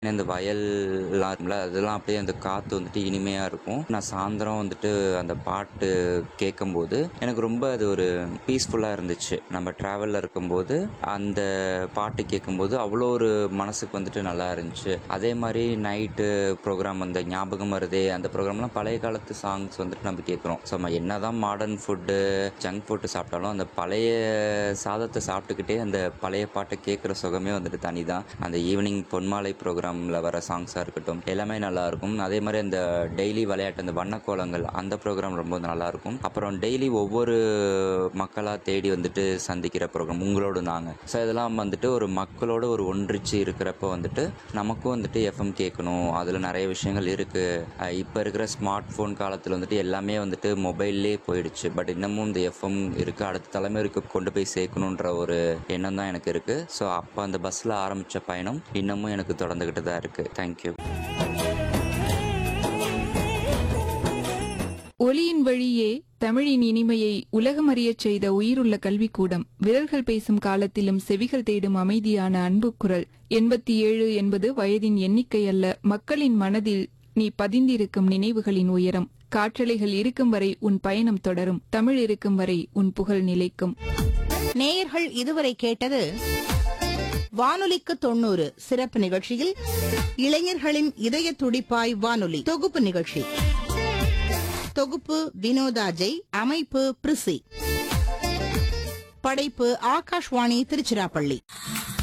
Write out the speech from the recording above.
இந்த வயல்லாம் இருக்கும்ல அதெல்லாம் அப்படியே அந்த காற்று வந்துட்டு இனிமையாக இருக்கும் நான் சாயந்தரம் வந்துட்டு அந்த பாட்டு கேட்கும்போது எனக்கு ரொம்ப அது ஒரு பீஸ்ஃபுல்லாக இருந்துச்சு நம்ம ட்ராவலில் இருக்கும்போது அந்த பாட்டு கேட்கும்போது அவ்வளோ ஒரு மனசுக்கு வந்துட்டு நல்லா இருந்துச்சு அதே மாதிரி நைட்டு ப்ரோக்ராம் அந்த ஞாபகம் வருதே அந்த ப்ரோக்ராம்லாம் பழைய காலத்து சாங்ஸ் வந்துட்டு நம்ம கேட்குறோம் ஸோ நம்ம என்னதான் மாடர்ன் ஃபுட்டு ஜங்க் ஃபுட்டு சாப்பிட்டாலும் அந்த பழைய சாதத்தை சாப்பிட்டுக்கிட்டே அந்த பழைய பாட்டை கேட்குற சுகமே வந்துட்டு தனி தான் அந்த ஈவினிங் பொன்மாலை ப்ரோக்ராமில் வர சாங்ஸாக இருக்கட்டும் எல்லாமே நல்லா இருக்கும் அதே மாதிரி அந்த டெய்லி விளையாட்டு அந்த வண்ணக்கோலங்கள் அந்த ப்ரோக்ராம் ரொம்ப நல்லா இருக்கும் அப்புறம் டெய்லி ஒவ்வொரு மக்களாக தேடி வந்துட்டு சந்திக்கிற ப்ரோக்ராம் உங்களோடு நாங்கள் ஸோ இதெல்லாம் வந்துட்டு ஒரு மக்களோட ஒரு ஒன்றிச்சு இருக்கிறப்ப வந்துட்டு நமக்கும் வந்துட்டு எஃப்எம் கேட்கணும் அதில் நிறைய விஷயங்கள் இருக்குது இப்போ இருக்கிற ஸ்மார்ட் ஃபோன் காலத்தில் வந்துட்டு எல்லாமே வந்துட்டு மொபைல்லே போயிடுச்சு பட் இன்னமும் இந்த எஃப்எம் இருக்குது அடுத்த தலைமுறைக்கு கொண்டு போய் சேர்க்கணுன்ற ஒரு எண்ணம் தான் எனக்கு இருக்குது ஸோ அப்போ அந்த பஸ்ஸில் ஆரம்பித்த பயணம் இன்னமும் எனக்கு தொடர்ந்துக்கிட்டு தான் இருக்குது தேங்க்யூ ஒலியின் வழியே தமிழின் இனிமையை உலகமறியச் செய்த உயிருள்ள கல்விக்கூடம் விரல்கள் பேசும் காலத்திலும் செவிகள் தேடும் அமைதியான அன்பு குரல் எண்பத்தி ஏழு என்பது வயதின் எண்ணிக்கை அல்ல மக்களின் மனதில் நீ பதிந்திருக்கும் நினைவுகளின் உயரம் காற்றலைகள் இருக்கும் வரை உன் பயணம் தொடரும் தமிழ் இருக்கும் வரை உன் புகழ் நிலைக்கும் நேயர்கள் இதுவரை கேட்டது வானொலிக்கு தொண்ணூறு சிறப்பு நிகழ்ச்சியில் இளைஞர்களின் இதய துடிப்பாய் வானொலி தொகுப்பு நிகழ்ச்சி தொகுப்பு வினோதாஜை அமைப்பு பிரிசி படைப்பு ஆகாஷ்வாணி திருச்சிராப்பள்ளி